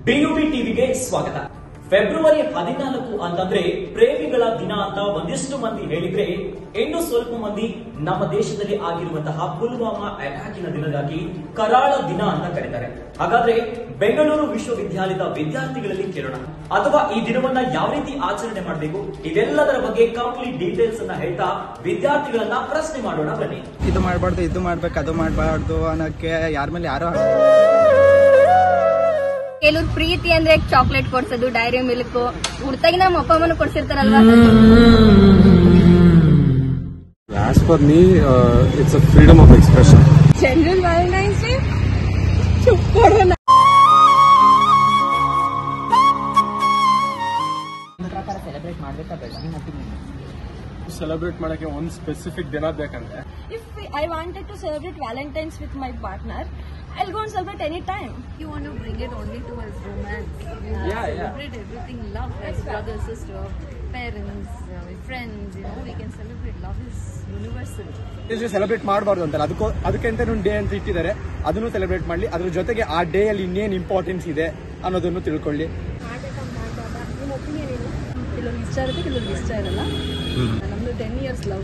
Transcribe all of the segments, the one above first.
ಬಿಯುಬಿ ಟಿವಿಗೆ ಸ್ವಾಗತ ಫೆಬ್ರವರಿ ಹದಿನಾಲ್ಕು ಅಂತಂದ್ರೆ ಪ್ರೇಮಿಗಳ ದಿನ ಅಂತ ಒಂದಿಷ್ಟು ಮಂದಿ ಹೇಳಿದ್ರೆ ಇನ್ನು ಸ್ವಲ್ಪ ಮಂದಿ ನಮ್ಮ ದೇಶದಲ್ಲಿ ಆಗಿರುವಂತಹ ಪುಲ್ವಾಮಾ ಅಟ್ಯಾಕಿನ ದಿನಗಾಗಿ ಕರಾಳ ದಿನ ಅಂತ ಕರೀತಾರೆ ಹಾಗಾದ್ರೆ ಬೆಂಗಳೂರು ವಿಶ್ವವಿದ್ಯಾಲಯದ ವಿದ್ಯಾರ್ಥಿಗಳಲ್ಲಿ ಕೇಳೋಣ ಅಥವಾ ಈ ದಿನವನ್ನ ಯಾವ ರೀತಿ ಆಚರಣೆ ಮಾಡಬೇಕು ಇದೆಲ್ಲದರ ಬಗ್ಗೆ ಕಂಪ್ಲೀಟ್ ಡೀಟೇಲ್ಸ್ ಅನ್ನ ಹೇಳ್ತಾ ವಿದ್ಯಾರ್ಥಿಗಳನ್ನ ಪ್ರಶ್ನೆ ಮಾಡೋಣ ಬನ್ನಿ ಇದು ಮಾಡಬಾರ್ದು ಇದು ಮಾಡ್ಬೇಕು ಅದು ಮಾಡಬಾರ್ದು ಅನ್ನೋಕ್ಕೆ ಯಾರ ಮೇಲೆ ಯಾರೋ ಕೆಲವ್ರು ಪ್ರೀತಿ ಅಂದ್ರೆ ಚಾಕ್ಲೇಟ್ ಕೊಡ್ಸೋದು ಡೈರಿ ಮಿಲ್ಕ್ ಹುಡ್ತಾಗಿ ನಮ್ಮ ಅಪ್ಪ ಅಮ್ಮನ ಕೊಡ್ಸಿರ್ತಾರಲ್ವಾ As per me, uh, it's a freedom of expression. General Valentine's Day ಚುಪ್ ಕೊಡೋಣ ಸೆಲೆಬ್ರೇಟ್ ಮಾಡಕ್ಕೆ ಒಂದು ಸ್ಪೆಸಿಫಿಕ್ ದಿನ ಬೇಕಂತೆ If I wanted to celebrate Valentine's with my partner, I'll go and celebrate any time. You want to bring it only to his romance. You Yeah, yeah. celebrate everything. Love as brother, sister, parents, uh, friends. You know, we can celebrate. Love is universal. Celebrate ಮಾಡಬಾರ್ದು ಅಂತಲ್ಲ ಅದಕ್ಕೋ ಅದಕ್ಕೆ ಅಂತ day ಅಂತ ಇಟ್ಟಿದ್ದಾರೆ ಅದನ್ನು celebrate ಮಾಡಲಿ ಅದ್ರ ಜೊತೆಗೆ ಆ ಡೇ ಅಲ್ಲಿ ಇನ್ನೇನು ಇಂಪಾರ್ಟೆನ್ಸ್ ಇದೆ ಅನ್ನೋದನ್ನು ತಿಳ್ಕೊಳ್ಳಿ ನಿಮ್ಮ ಒಪಿನಿಯನ್ ಏನು ಕೆಲವ್ರಿಗೆ ಇಷ್ಟ ಇರುತ್ತೆ ಕೆಲವ್ರಿಗೆ ಇಷ್ಟ ಇರಲ್ಲ ನಮ್ದು ten years love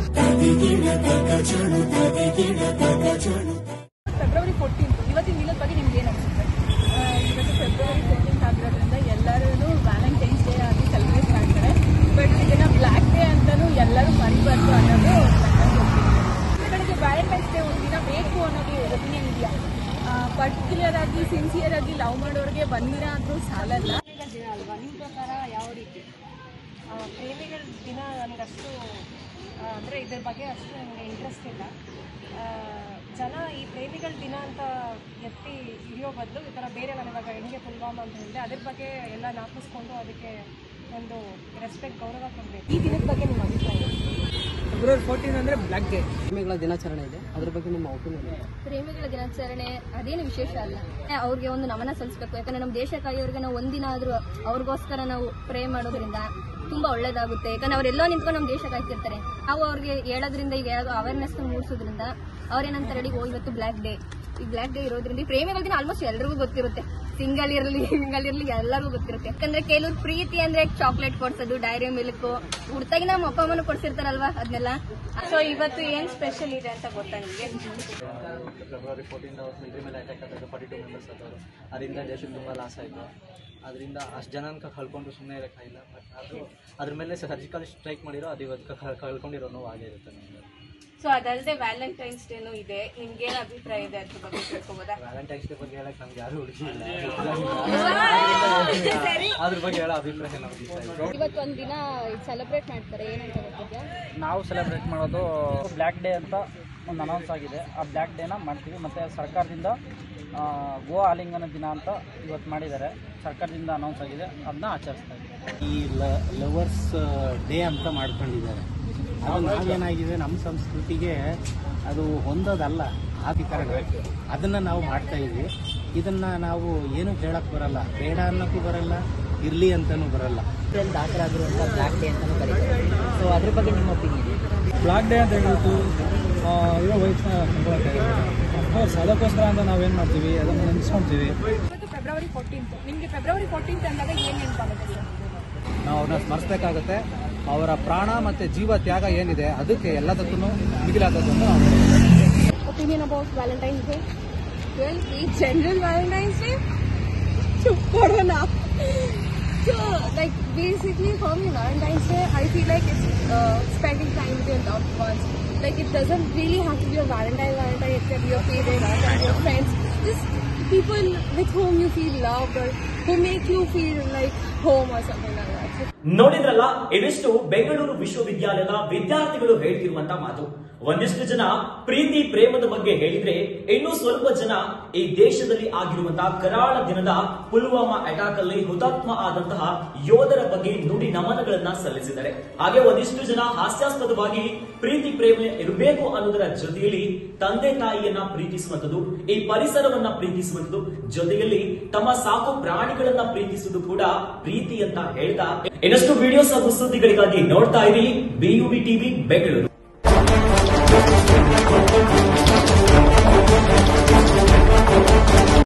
February fourteenth ಇವತ್ತಿನ ದಿನದ ಬಗ್ಗೆ ನಿಮ್ಗೆ ಏನು ಅನ್ಸುತ್ತೆ ಇವತ್ತು ಫೆಬ್ರವರಿ ಫೋರ್ಟೀನ್ತ್ ಆಗಿರೋದ್ರಿಂದ ಎಲ್ಲರೂ ವ್ಯಾಲೆಂಟೈನ್ಸ್ ಡೇ ಆಗಿ ಸೆಲೆಬ್ರೇಟ್ ಮಾಡ್ತಾರೆ ಬಟ್ ಇದನ್ನ ಬ್ಲ್ಯಾಕ್ ಡೇ ಅಂತಾನು ಎಲ್ಲರೂ ಮರಿಬಾರ್ದು ಅನ್ನೋದು ನನ್ನ ಕಡೆಗೆ ವ್ಯಾಲೆಂಟೈನ್ಸ್ ಡೇ ಒಂದು ದಿನ ಬೇಕು ಅನ್ನೋದು ಒಪಿನಿಯನ್ ಇದೆಯಾ ಪರ್ಟಿಕ್ಯುಲರ್ ಆಗಿ ಸಿನ್ಸಿಯರ್ ಆಗಿ ಲವ್ ಮಾಡೋರಿಗೆ ಒಂದಿನ ಆದ್ರೂ ಸಾಲಲ್ಲ ದಿನ ಅಲ್ವಾ ನಿಮ್ಮ ಪ್ರಕಾರ ಯಾವ ರೀತಿ ಆ, ಪ್ರೇಮಿಗಳ ದಿನ ನನಗಷ್ಟು ಆ, ಅಂದರೆ ಇದ್ರ ಬಗ್ಗೆ ಅಷ್ಟು ನನಗೆ ಇಂಟ್ರೆಸ್ಟ್ ಇಲ್ಲ ಆ, ಜನ ಈ ಪ್ರೇಮಿಗಳ ದಿನ ಅಂತ ಎತ್ತಿ ಹಿಡಿಯೋ ಬದಲು ಈ ಥರ ಬೇರೆ ನಾನು ಇವಾಗ ಹೆಣ್ಗೆ ಪುಲ್ವಾಮ ಅಂತ ಹೇಳಿದೆ ಅದ್ರ ಬಗ್ಗೆ ಎಲ್ಲ ನಾಪಿಸ್ಕೊಂಡು ಅದಕ್ಕೆ ಒಂದು ರೆಸ್ಪೆಕ್ಟ್ ಗೌರವ ಕೊಡಬೇಕು ಈ ದಿನದ ಬಗ್ಗೆ ನಿಮ್ಮ ಅಭಿಪ್ರಾಯ ಏನು? ಫೆಬ್ರವರಿ ಫೋರ್ಟೀನ್ ಅಂದ್ರೆ ಬ್ಲಾಕ್ ಡೇ ಪ್ರೇಮಿಗಳ ದಿನಾಚರಣೆ ಇದೆ ಅದ್ರ ಬಗ್ಗೆ ನಿಮ್ಮ ಒಪಿನಿಯನ್ ಪ್ರೇಮಿಗಳ ದಿನಾಚರಣೆ ಅದೇನು ವಿಶೇಷ ಅಲ್ಲ ಅವ್ರಿಗೆ ಒಂದು ನಮನ ಸಲ್ಲಿಸಬೇಕು ಯಾಕಂದ್ರೆ ನಮ್ಮ ದೇಶ ಕಾಯೋರಿಗೆ ನಾವು ಒಂದಿನ ಆದ್ರೂ ಅವ್ರಿಗೋಸ್ಕರ ನಾವು ಪ್ರೇ ಮಾಡೋದ್ರಿಂದ ತುಂಬಾ ಒಳ್ಳೇದಾಗುತ್ತೆ ಯಾಕಂದ್ರೆ ಅವರೆಲ್ಲೋ ನಿಂತ್ಕೊಂಡು ನಮ್ಮ ದೇಶ ಕಾಯ್ತಿರ್ತಾರೆ ನಾವು ಅವ್ರಿಗೆ ಹೇಳೋದ್ರಿಂದ ಈಗ ಯಾವ್ದು ಅವೇರ್ನೆಸ್ ಮೂಡಿಸೋದ್ರಿಂದ ಅವ್ರೇನಂತಾರೆ ಹೇಳಿ ಓ ಇವತ್ತು ಬ್ಲ್ಯಾಕ್ ಡೇ ಈ ಬ್ಲ್ಯಾಕ್ ಡೇ ಇರೋದ್ರಿಂದ ಈ ಪ್ರೇಮಿಗಳ ದಿನ ಆಲ್ಮೋಸ್ಟ್ ಎಲ್ರಿಗೂ ಗೊತ್ತಿರುತ್ತೆ ಸಿಂಗಲ್ ಇರಲಿ ಸಿಂಗಲ್ ಇರಲಿ ಎಲ್ಲರಿಗೂ ಗೊತ್ತಿರುತ್ತೆ ಯಾಕಂದ್ರೆ ಕೆಲವ್ರು ಪ್ರೀತಿ ಅಂದ್ರೆ ಚಾಕ್ಲೇಟ್ ಕೊಡ್ಸೋದು ಡೈರಿ ಮಿಲ್ಕ್ ಹುಡ್ತಾಗಿ ನಮ್ಮ ಅಪ್ಪ ಅಮ್ಮನ ಕೊಡ್ಸಿರ್ತಾರಲ್ವಾ ಅದನ್ನೆಲ್ಲ ಸೊ ಇವತ್ತು ಏನು ಸ್ಪೆಷಲ್ ಇದೆ ಅಂತ ಗೊತ್ತಾ ನಿಮಗೆ ಫೆಬ್ರವರಿ ಫೋರ್ಟೀನ್ ಮಿಲಿಟರಿ ಮೇಲೆ ಅಟ್ಯಾಕ್ ಆದಾಗ ಫಾರ್ಟಿ ಟು ಮೆಂಬರ್ಸ್ ಆದವರು ಅದರಿಂದ ದೇಶಕ್ಕೆ ತುಂಬ ಲಾಸ್ ಆಯಿತು ಅದರಿಂದ ಅಷ್ಟು ಜನನ ಕಳ್ಕೊಂಡು ಸುಮ್ಮನೆ ಇರೋಕ್ಕಾಗಿಲ್ಲ ಬಟ್ ಅದು ಅದ್ರ ಮೇಲೆ ಸರ್ಜಿಕಲ್ ಸ್ಟ್ರೈಕ್ ಮಾಡಿರೋ ಅದು ಇವತ್ತು ಕ- ಕಳ್ಕೊಂಡಿರೋ ನೋವು ಆಗೇ ಇರುತ್ತೆ ನಮಗೆ ಸೊ ಅದಲ್ಲದೆ ವ್ಯಾಲೆಂಟೈನ್ಸ್ ಡೇನು ಇದೆ ನಿಮ್ಗೆ ಏನು ಅಭಿಪ್ರಾಯ ಇದೆ ಅದ್ರ ಬಗ್ಗೆ ತಿಳ್ಕೊಬೋದಾ ವ್ಯಾಲೆಂಟೈನ್ಸ್ ಡೇ ಬಗ್ಗೆ ಹೇಳಕ್ಕೆ ನಮ್ಗೆ ಯಾರು ಹುಡುಗಿ ಇಲ್ಲ ಅದ್ರ ಬಗ್ಗೆ ಹೇಳೋ ಅಭಿಪ್ರಾಯ ನಮ್ಗೆ ಇಷ್ಟ ಇಲ್ಲ ಇವತ್ತು ಒಂದ್ ದಿನ ಸೆಲೆಬ್ರೇಟ್ ಮಾಡ್ತಾರೆ ಏನಂತ ಗೊತ್ತಿದ್ಯಾ ನಾವು ಸೆಲೆಬ್ರೇಟ್ ಮಾಡೋದು ಬ್ಲ್ಯಾಕ್ ಡೇ ಅಂತ ಒಂದು ಅನೌನ್ಸ್ ಆಗಿದೆ ಆ ಬ್ಲ್ಯಾಕ್ ಡೇನ ಮಾಡ್ತೀವಿ ಮತ್ತು ಸರ್ಕಾರದಿಂದ ಆ, ಗೋ ಆಲಿಂಗನ ದಿನ ಅಂತ ಇವತ್ತು ಮಾಡಿದ್ದಾರೆ ಸರ್ಕಾರದಿಂದ ಅನೌನ್ಸ್ ಆಗಿದೆ ಅದನ್ನ ಆಚರಿಸ್ತಾ ಇದ್ದೀವಿ ಈ ಲವರ್ಸ್ ಡೇ ಅಂತ ಮಾಡ್ಕೊಂಡಿದ್ದಾರೆ ಅದು ನಾವೇನಾಗಿದೆ ನಮ್ಮ ಸಂಸ್ಕೃತಿಗೆ ಅದು ಹೊಂದೋದಲ್ಲ ಆದ ಕಾರಣ ಅದನ್ನು ನಾವು ಮಾಡ್ತಾ ಇದ್ವಿ ಇದನ್ನು ನಾವು ಏನು ಹೇಳಕ್ಕೆ ಬರಲ್ಲ ಬೇಡ ಅನ್ನೋಕ್ಕೂ ಬರಲ್ಲ ಇರಲಿ ಅಂತಲೂ ಬರಲ್ಲ ದಾಖಲಾಗಿರುವಂಥ ಬ್ಲ್ಯಾಕ್ ಡೇ ಅಂತಲೂ ಕರೀತಾರೆ ಸೊ ಅದ್ರ ಬಗ್ಗೆ ನಿಮ್ಮ ಒಪಿನಿಯನ್ ಬ್ಲಾಕ್ ಡೇ ಅಂತ ಹೇಳ್ಬಿಟ್ಟು ಆ, ಇರೋ ವಯಸ್ಸನ್ನ ಅಫ್ಕೋರ್ಸ್ ಅದಕ್ಕೋಸ್ಕರ ಅಂತ ನಾವೇನು ಮಾಡ್ತೀವಿ ಅದನ್ನು ನೆನೆಸ್ಕೊಳ್ತೀವಿ ಇವತ್ತು ಫೆಬ್ರವರಿ ಫೋರ್ಟೀನ್ತ್ ನಿಮಗೆ ಫೆಬ್ರವರಿ ಫೋರ್ಟೀನ್ತ್ ಅಂದಾಗ ಏನು ನೆನಪಾಗುತ್ತೆ ಸರ್ ನಾವು ಅವ್ರನ್ನ ಸ್ಮರಿಸಬೇಕಾಗತ್ತೆ ಅವರ ಪ್ರಾಣ ಮತ್ತು ಜೀವ ತ್ಯಾಗ ಏನಿದೆ ಅದಕ್ಕೆ ಎಲ್ಲದಕ್ಕೂ ಮಿಗಿಲಾದದ್ದು opinion about Valentine's Day? Well, it's general Valentine's Day. Chup corona. So, like, basically for me, Valentine's Day, I feel like it's uh, spending time with your loved ones. Like, it doesn't really have to be a Valentine, Valentine, it can be your parents and your friends. Just people with whom you feel loved or who make you feel like home or something like that. So, ನೋಡಿದ್ರಲ್ಲ ಇದಿಷ್ಟು ಬೆಂಗಳೂರು ವಿಶ್ವವಿದ್ಯಾಲಯದ ವಿದ್ಯಾರ್ಥಿಗಳು ಹೇಳ್ತಿರುವಂತ ಮಾತು ಒಂದಿಷ್ಟು ಜನ ಪ್ರೀತಿ ಪ್ರೇಮದ ಬಗ್ಗೆ ಹೇಳಿದ್ರೆ ಇನ್ನು ಸ್ವಲ್ಪ ಜನ ಈ ದೇಶದಲ್ಲಿ ಆಗಿರುವಂತಹ ಕರಾಳ ದಿನದ ಪುಲ್ವಾಮಾ ಅಟ್ಯಾಕ್ ಅಲ್ಲಿ ಹುತಾತ್ಮ ಆದಂತಹ ಯೋಧರ ಬಗ್ಗೆ ನುಡಿ ನಮನಗಳನ್ನ ಸಲ್ಲಿಸಿದ್ದಾರೆ ಹಾಗೆ ಒಂದಿಷ್ಟು ಜನ ಹಾಸ್ಯಾಸ್ಪದವಾಗಿ ಪ್ರೀತಿ ಪ್ರೇಮ ಇರಬೇಕು ಅನ್ನೋದರ ಜೊತೆಯಲ್ಲಿ ತಂದೆ ತಾಯಿಯನ್ನ ಪ್ರೀತಿಸುವಂಥದ್ದು ಈ ಪರಿಸರವನ್ನ ಪ್ರೀತಿಸುವಂಥದ್ದು ಜೊತೆಯಲ್ಲಿ ತಮ್ಮ ಸಾಕು ಪ್ರಾಣಿಗಳನ್ನ ಪ್ರೀತಿಸುವುದು ಕೂಡ ಪ್ರೀತಿ ಅಂತ ಹೇಳ್ತಾ ಇನ್ನಷ್ಟು ವಿಡಿಯೋಸ್ ಹಾಗೂ ಸುದ್ದಿಗಳಿಗಾಗಿ ನೋಡ್ತಾ ಇರಿ ಬಿಯುಬಿ ಟಿವಿ ಬೆಂಗಳೂರು